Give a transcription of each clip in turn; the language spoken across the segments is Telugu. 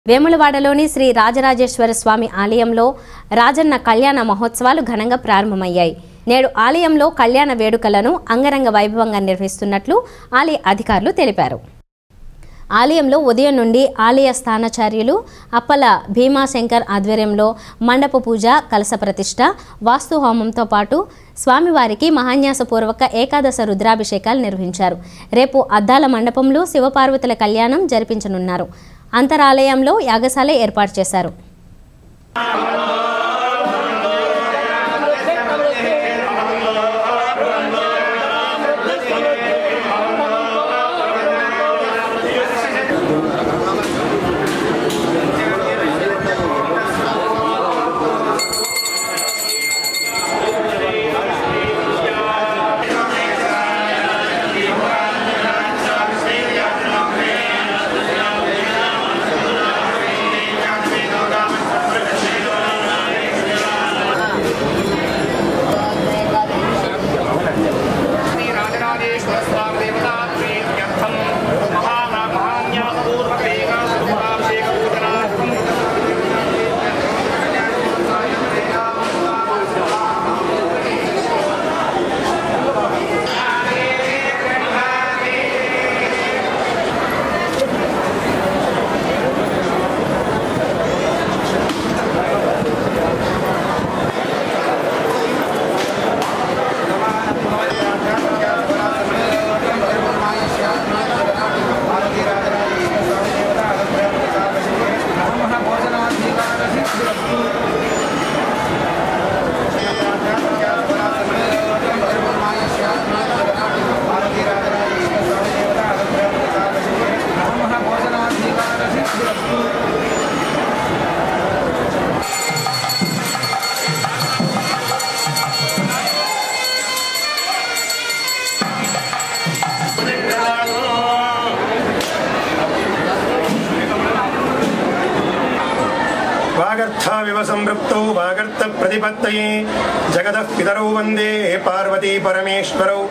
వేములవాడలోని శ్రీ రాజరాజేశ్వర స్వామి ఆలయంలో రాజన్న కళ్యాణ మహోత్సవాలు ఘనంగా ప్రారంభమయ్యాయి నేడు ఆలయంలో కళ్యాణ వేడుకలను అంగరంగ వైభవంగా నిర్వహిస్తున్నట్లు ఆలయ అధికారులు తెలిపారు ఆలయంలో ఉదయం నుండి ఆలయ స్థానాచార్యులు అప్పల భీమాశంకర్ ఆధ్వర్యంలో మండప పూజ కలస ప్రతిష్ట వాస్తు హోమంతో పాటు స్వామివారికి మహాన్యాసపూర్వక ఏకాదశ రుద్రాభిషేకాలు నిర్వహించారు రేపు అద్దాల మండపంలో శివపార్వతుల కళ్యాణం జరిపించనున్నారు అంతరాలయంలో యాగశాల ఏర్పాటు చేశారు శ్రీ రాజరాజేశ్వర స్వామి దేవతా ప్రీత్యర్థం మహానామాన్యాసపూర్వకైక శుభాభిషేక పూజనార్థం వాగర్థావివ సంవృప్తౌ వాగర్థ ప్రతిపత్తయే జగదః పితరౌ వందే పార్వతీ పరమేశ్వరౌ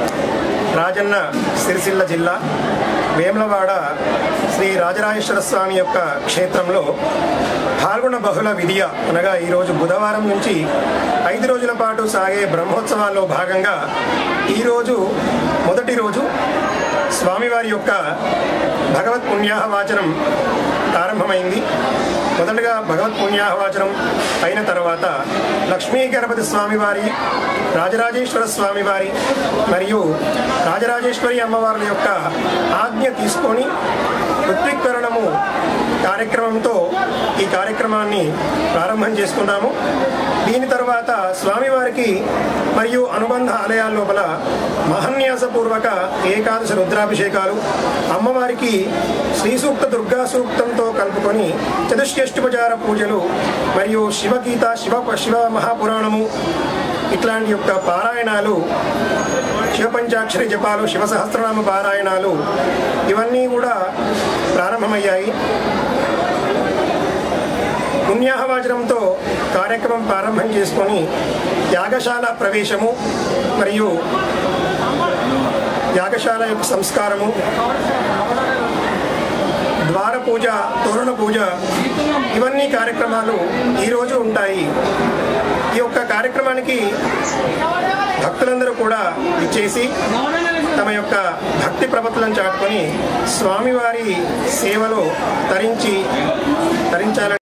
రాజన్న సిరిసిల్ల జిల్లా వేములవాడ శ్రీ రాజరాజేశ్వర స్వామి యొక్క క్షేత్రంలో పాల్గొన బహుళ విధియ అనగా ఈరోజు బుధవారం నుంచి ఐదు రోజుల పాటు సాగే బ్రహ్మోత్సవాల్లో భాగంగా ఈరోజు మొదటి రోజు స్వామివారి యొక్క భగవత్ పుణ్యాహ వాచనం ప్రారంభమైంది మొదటగా భగవత్ పుణ్యాహవాచనం అయిన తర్వాత లక్ష్మీ గణపతి స్వామివారి రాజరాజేశ్వర స్వామివారి మరియు రాజరాజేశ్వరి అమ్మవార్ల యొక్క ఆజ్ఞ తీసుకొని ఋత్విక్వరణము కార్యక్రమంతో ఈ కార్యక్రమాన్ని ప్రారంభం చేసుకున్నాము దీని తర్వాత స్వామివారికి మరియు అనుబంధ ఆలయాల లోపల మహన్యాసపూర్వక ఏకాదశ రుద్రాభిషేకాలు అమ్మవారికి శ్రీ సూక్త దుర్గా సూక్తంతో కలుపుకొని చతుష్కేష్టిపచార పూజలు మరియు శివగీత శివ శివ మహాపురాణము ఇట్లాంటి యొక్క పారాయణాలు శివపంచాక్షరి జపాలు శివ సహస్రనామ పారాయణాలు ఇవన్నీ కూడా ప్రారంభమయ్యాయి పుణ్యాహవాచనంతో కార్యక్రమం ప్రారంభం చేసుకొని యాగశాల ప్రవేశము మరియు యాగశాల యొక్క సంస్కారము ద్వార పూజ తోరణ పూజ ఇవన్నీ కార్యక్రమాలు ఈరోజు ఉంటాయి ఈ యొక్క కార్యక్రమానికి భక్తులందరూ కూడా ఇచ్చేసి తమ యొక్క భక్తి ప్రపత్తులను చాటుకొని స్వామివారి సేవలో తరించి